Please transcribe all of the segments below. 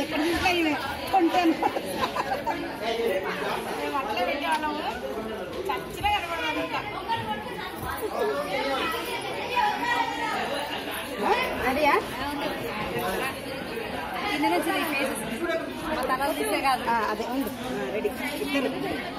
ఇంకా ఇవి కొంటాను మేము అట్లా పెట్టేవాళ్ళము చచ్చిగా కనబడదు ఇంకా అడియా కింద నుంచి నీ ఫేసెస్ తలలు తీసే కాదు అదే ఉంది రెడీ ఇద్దరు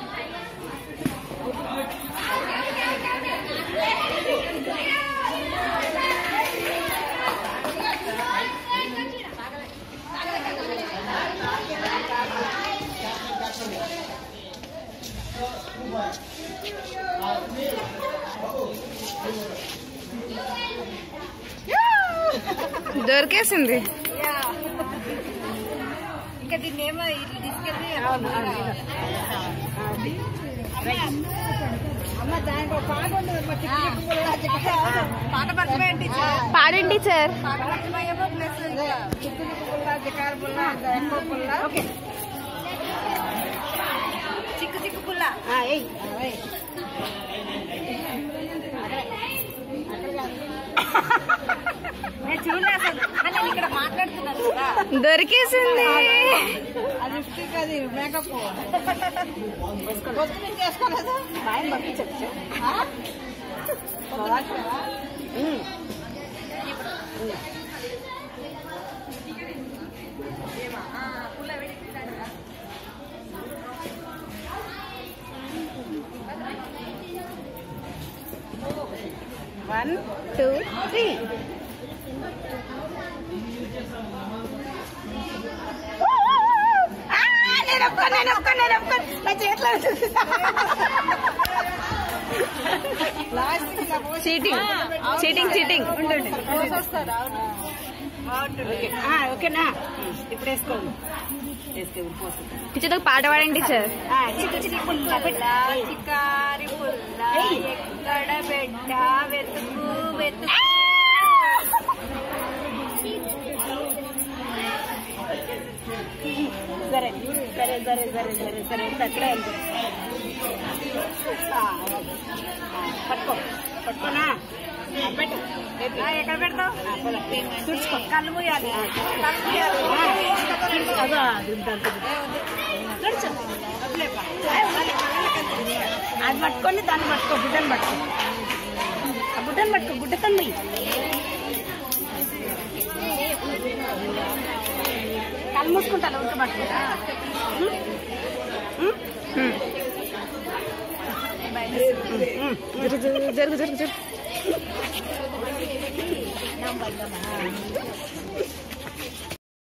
దొరికేసింది ఇంకా దీన్ని ఏమో ఇట్లా తీసుకెళ్ళి అమ్మ దానికి ఒక పాట ఉంది మరి చిక్కు చిక్కు పుల్ల, చిక్కు చిక్కు పాట మర్చిపోయండి పాడండి టీచర్ పాట మర్చిపోయేమో ప్లస్ చిక్కు చిక్కు పుల్ల చికారు పుల్ల ఎక్కువ పుల్ల ఓకే చిక్కు చిక్కు పుల్ల ఏయ్ ఏయ్. నేను చూడలే అసలు కానీ నేను ఇక్కడ మాట్లాడుతున్నాను కదా దొరికేసింది అది లిప్స్టిక్ అది మేకప్ పొద్దు నుంచి చేసుకోలేదు ఆయన పంపించచ్చు వన్ టూ త్రీ నేను ఒప్పుకోను నేను ఒప్పుకోను నేను ఒప్పుకోను నా చేతిలో లాస్ట్ చీటింగ్ చీటింగ్ చీటింగ్ ఓకేనా ఇప్పుడు వేసుకోండి వేసుకోండి పోసు టీచర్ ఒక పాట పాడండి టీచర్ చిక్కు చిక్కు పుల్ల బిడ్డ చికారి పుల్ల ఎక్కడ బిడ్డ వెతుకు వెతుకు సరే సరే సరే సరే సరే సరే ఎంత అక్కడే ఉంది ఆ, ఆ, పట్టుకో పట్టుకోనా ఆ, పెట్టు పెట్టు. ఆ, ఎక్కడ పెడతావు ఆ, పద. తుడుచుకో కళ్ళు మూయాలి కళ్ళు మూయాలి అదో, అది ఉంది, అంత ఉంది. తుడుచు. వదిలేపా. అది పట్టుకొని దాన్ని పట్టుకో గుడ్డను పట్టుకో ఆ గుడ్డను పట్టుకో గుడ్డతో మొయ్యి. కళ్ళు మూసుకుంటాను ఉంట పట్టుకుంటా జరుగు జరుగు జరుగు జరుగు